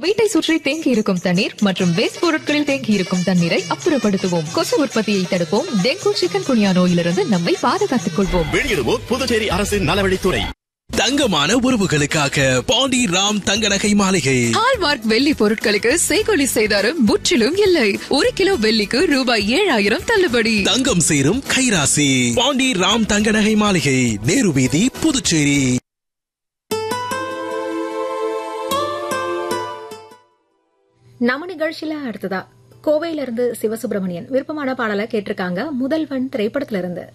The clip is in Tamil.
வீட்டை சுற்றி தேங்கி இருக்கும் தண்ணீர் மற்றும் வேஸ்ட் பொருட்களில் தேங்கி இருக்கும் தண்ணீரை அப்புறப்படுத்துவோம் கொசு உற்பத்தியை தடுப்போம் டெங்கு சிக்கன் குனியா நோயிலிருந்து நம்மை பாதுகாத்துக் கொள்வோம் வெளியிடுவோர் புதுச்சேரி அரசின் நலவழித்துறை தங்கமான உறவுகளுக்காக பாண்டி ராம் தங்க நகை மாளிகை ஹால்மார்க் வெள்ளி பொருட்களுக்கு செய்கொலி செய்தாரும் முற்றிலும் இல்லை ஒரு கிலோ வெள்ளிக்கு ரூபாய் ஏழாயிரம் தள்ளுபடி தங்கம் சேரும் கைராசி பாண்டி ராம் தங்க நகை மாளிகை நேரு வீதி புதுச்சேரி நம்ம நிகழ்ச்சியில அடுத்ததா கோவையிலிருந்து சிவசுப்பிரமணியன் விருப்பமான பாடலை கேட்டிருக்காங்க முதல்வன் திரைப்படத்துல இருந்து